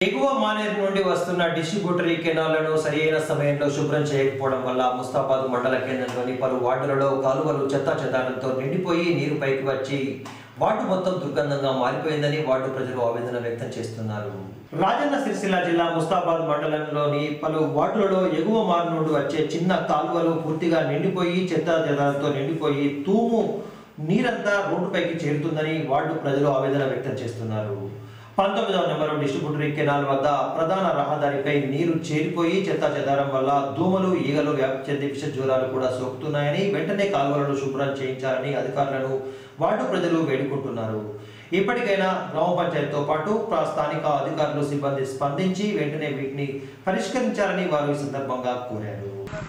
ఎగువ మానేరు నుండి వస్తున్న డిస్ట్రిబ్యూటరీ కెనాలను సరైన సమయంలో శుభ్రం చేయకపోవడం వల్ల ముస్తాబాద్ మండల కేంద్రంలోని పలు వార్డులలో కాలువలు చెత్తా చెదారంతో నిండిపోయి నీరు పైకి వచ్చి వార్డు మొత్తం దుర్గంధంగా మారిపోయిందని వార్డు ప్రజలు ఆవేదన వ్యక్తం చేస్తున్నారు రాజన్న సిరిసిల్ల జిల్లా ముస్తాబాద్ మండలంలోని పలు వార్డులలో ఎగువ మారు నుండి వచ్చే చిన్న కాలువలు పూర్తిగా నిండిపోయి చెత్తా చెదారంతో నిండిపోయి తూము నీరంతా రోడ్డుపైకి చేరుతుందని వార్డు ప్రజలు ఆవేదన వ్యక్తం చేస్తున్నారు పంతొమ్మిదవ నెంబరు డిస్ట్రిబ్యూటరీ కెనాల్ వద్ద ప్రధాన రహదారిపై నీరు చేరిపోయి చెత్తా చెదారం వల్ల దోమలు ఈగలు వ్యాప్తి చెంది విష జ్వరాలు కూడా సోకుతున్నాయని వెంటనే కాలువలను శుభ్రం చేయించాలని అధికారులను వార్డు ప్రజలు వేడుకుంటున్నారు ఇప్పటికైనా గ్రామ పంచాయతీతో పాటు ప్ర- స్థానిక అధికారులు సిబ్బంది స్పందించి వెంటనే వీటిని పరిష్కరించాలని వారు ఈ సందర్భంగా కోరారు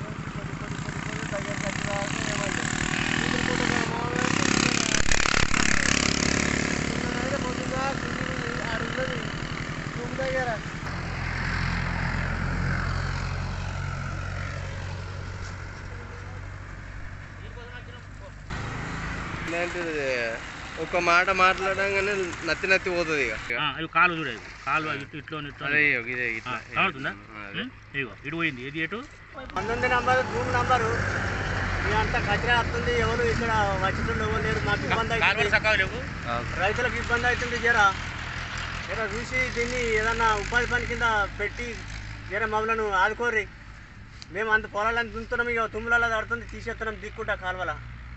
ఇలాంటిది ఒక మాట మాట్లాడంగానే నత్తి నత్తి పోతుంది ఇక ఆ, ఇవి కాలు చూడేది కాలు ఇటు ఇట్లో ఇట్లో అదే ఇగో ఇదే ఇట్లా అవుతుందా ఆ, అదే. ఇగో ఇటు పోయింది ఏది ఎటు పంతొమ్మిది నంబర్ రూమ్ నంబరు ఇదంతా కచరా వస్తుంది ఎవరు ఇక్కడ వచ్చిండు ఎవరు లేరు మాకు ఇబ్బంది కాలువలు అవుతుంది చక్కగా లేవు ఆ, రైతులకు ఇబ్బంది అవుతుంది జరా జర చూసి దీన్ని ఏదన్నా ఉపాధి పని కింద పెట్టి జర మమ్మల్ని ఆదుకోర్రి మేము అంత పొలాలను దున్నుతున్నాం ఇక తుమ్ములలో పడుతుంది తీసేస్తున్నాం దిక్కుంటా కాలువల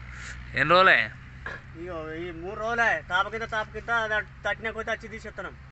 ఎన్ని రోజులే ఇగో ఈ మూడు రోజులే తాప కింద తాప కింద తట్టిన కొద్ది వచ్చి తీసేస్తున్నాం